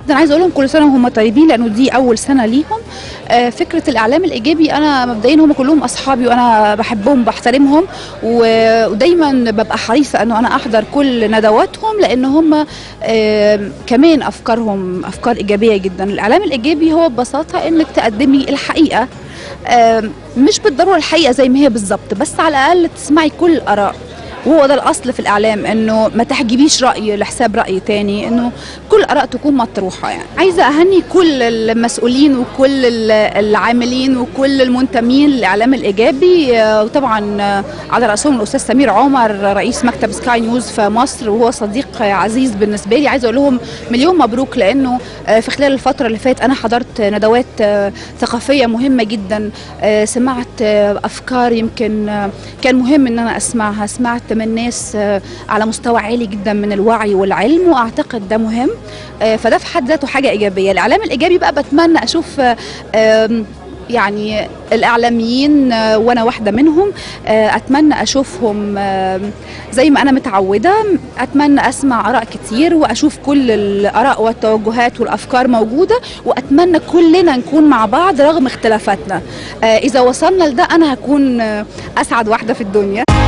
جدا عايزه اقول لهم كل سنه وهم طيبين لانه دي اول سنه ليهم آه، فكره الاعلام الايجابي انا مبدئيا هم كلهم اصحابي وانا بحبهم بحترمهم و- ودايما ببقى حريصه انه انا احضر كل ندواتهم لان هم آه، كمان افكارهم افكار ايجابيه جدا الاعلام الايجابي هو ببساطه انك تقدمي الحقيقه آه، مش بالضروره الحقيقه زي ما هي بالظبط بس على الاقل تسمعي كل الاراء وهو ده الاصل في الاعلام انه ما تحجبيش راي لحساب راي تاني انه كل اراء تكون مطروحه يعني عايزه اهني كل المسؤولين وكل ال- العاملين وكل المنتمين للاعلام الايجابي آه، وطبعا آه، على راسهم الاستاذ سمير عمر رئيس مكتب سكاي نيوز في مصر وهو صديق آه، عزيز بالنسبه لي عايزه اقول لهم مليون مبروك لانه آه، في خلال الفتره اللي فاتت انا حضرت ندوات آه، ثقافيه مهمه جدا آه، سمعت آه، افكار يمكن آه، كان مهم ان انا اسمعها سمعت من ناس آه، على مستوى عالي جدا من الوعي والعلم واعتقد ده مهم آه، فده في حد ذاته حاجه ايجابيه الاعلام الايجابي بقى بتمنى اشوف آه، آم، يعني الاعلاميين آه، وانا واحده منهم آه، اتمنى اشوفهم آم، زي ما انا متعوده اتمنى اسمع اراء كتير واشوف كل الاراء والتوجهات والافكار موجوده واتمنى كلنا نكون مع بعض رغم اختلافاتنا آه، اذا وصلنا لده انا هكون آه، اسعد واحده في الدنيا